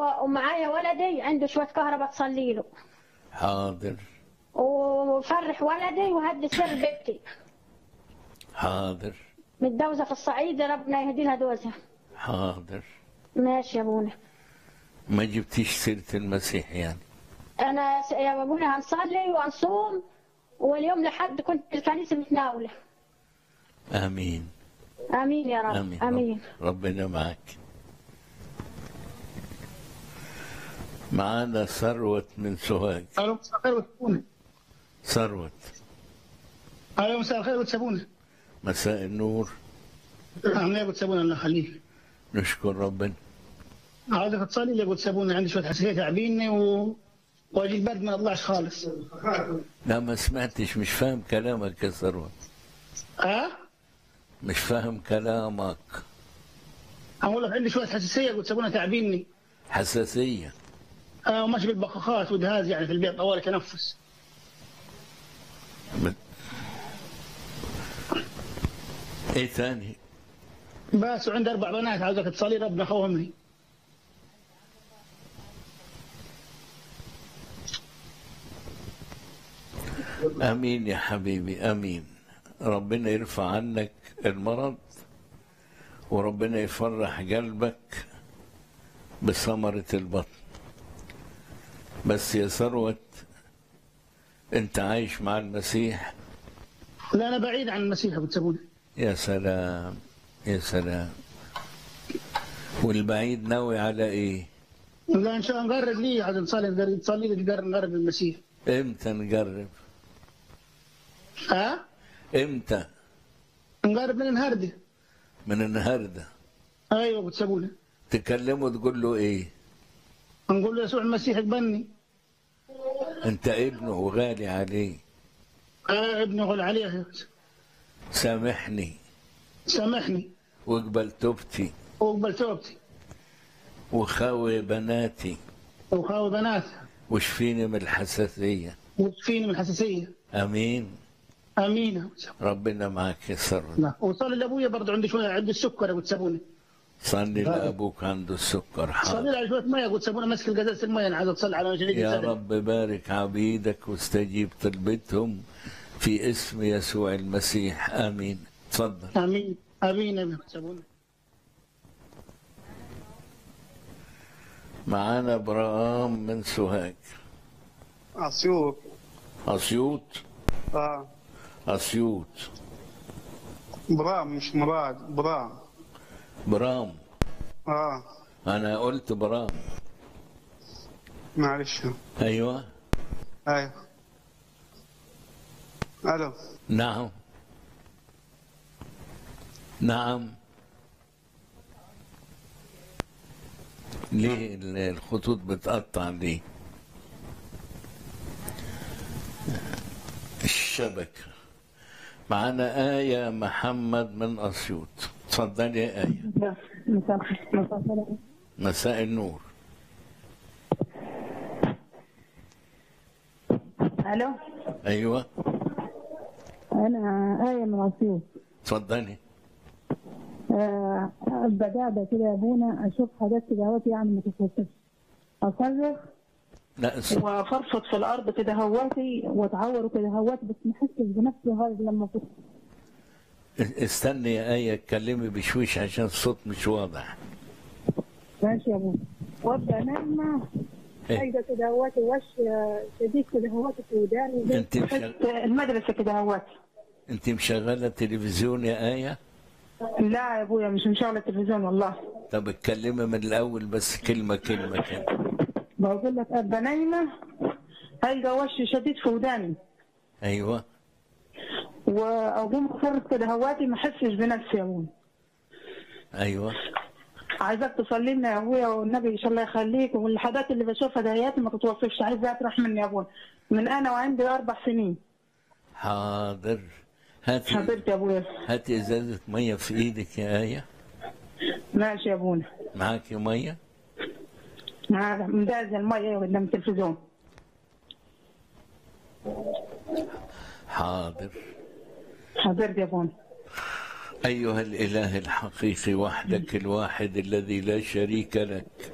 و- ومعايا ولدي عنده شويه كهرباء تصلي له حاضر وفرح ولدي وهدي سر بنتي حاضر متجوزه في الصعيد ربنا يهدي لها جوزها حاضر ماشي يا ابونا ما جبتيش سيرة المسيح يعني انا س- يا ابونا هنصلي وهنصوم واليوم لحد كنت في الكنيسه متناوله آمين امين يا رب آمين امين رب- ربنا معك معانا ثروت من سوهاج الو مساء الخير وتسابونا ثروت الو مساء الخير وتسابونا مساء النور عامل ايه وتسابونا الله يخليك نشكر ربنا عاوزك تصلي لي وتسابونا عندي شويه حساسيه تعبيني و واجي البرد ما يطلعش خالص لا ما سمعتش مش فاهم كلامك يا ثروت ها مش فاهم كلامك اقول لك عندي شويه حساسيه وتسابونا تعبيني حساسية آه وماشي بالبخاخات ودهاز يعني في البيت طوال تنفس من- ايه تاني بس وعندي اربع بنات عاوزك تصلي ربنا خوهم لي امين يا حبيبي امين ربنا يرفع عنك المرض وربنا يفرح قلبك بثمرة البطن بس يا ثروت انت عايش مع المسيح لا انا بعيد عن المسيح وتسابونا يا سلام يا سلام والبعيد ناوي على ايه لا ان شاء الله نقرب لي عاوز نصلي نقرب تصلي لي نقرب نقرب للمسيح امتى نقرب ها امتى نقرب من النهارده من النهارده ايوه وتسابونا تكلمه تقول له ايه نقول له يسوع المسيح اقبلني انت ابنه وغالي عليه آه ابني غل عليه سامحني سامحني واقبل توبتي واقبل توبتي وخاوي بناتي وخاوي بنات واشفيني من الحساسية وتشفيني من الحساسيه امين امين ربنا معك يا سر لا وصلي لابويا برضه عندي شويه عندي السكر ابو تسابوني صلي لابوك عنده السكر صلي حاضر لي على شويه ميه ابو تسابوني ماسك القزاز الميه انا عايز اتصلي على وجهي يا رب بارك عبيدك واستجيب طلبتهم في اسم يسوع المسيح امين تفضل امين امين يا ابو تسابوني معانا ابراهام من سوهاج اسيوط اسيوط اه اسيوط برام مش مراد برام برام اه انا قلت برام معلش ايوه ايوه الو نعم نعم ليه ال- الخطوط بتقطع ليه الشبكة معانا آية محمد من أسيوط اتفضلي يا آية مساء مساء الخير. مساء النور الو أيوة انا آية من اسيوط اتفضلي آه بدأت كده يا ابونا اشوف حاجات كده اهوت يعني ما تتوصفش اصرخ لا س- وفرفط في الارض كده هواتي واتعور كده هواتي بس ما احسش بنفسي غير لما كنت استني يا آية اتكلمي بشويش عشان الصوت مش واضح ماشي يا ابونا وابدا نايمه إيه؟ حاجه كده هواتي وش شديد كده هواتي في وداني أنت مش- بحس المدرسه كده هواتي انت مشغلة تلفزيون يا آية لا يا ابويا مش مشغله التلفزيون والله طب اتكلمي من الأول بس كلمة كلمة كده بقول لك ابقى نايمه هلقى وش شديد في وداني أيوة واقوم افرط كده هواتي ما احسش بنفسي يا ابويا أيوة عايزاك تصلي لنا يا ابويا والنبي ان شاء الله يخليك والحاجات اللي بشوفها دهياتي ما تتوصفش عايزاها تروح مني يا ابويا من انا وعندي اربع سنين حاضر هاتي حضرت يا ابويا هاتي ازازة مية في ايدك يا آية ماشي يا ابونا معاكي مية معاك مداز الميه قدام التلفزيون حاضر حضرت يا ابونا أيها الإله الحقيقي وحدك الواحد الذي لا شريك لك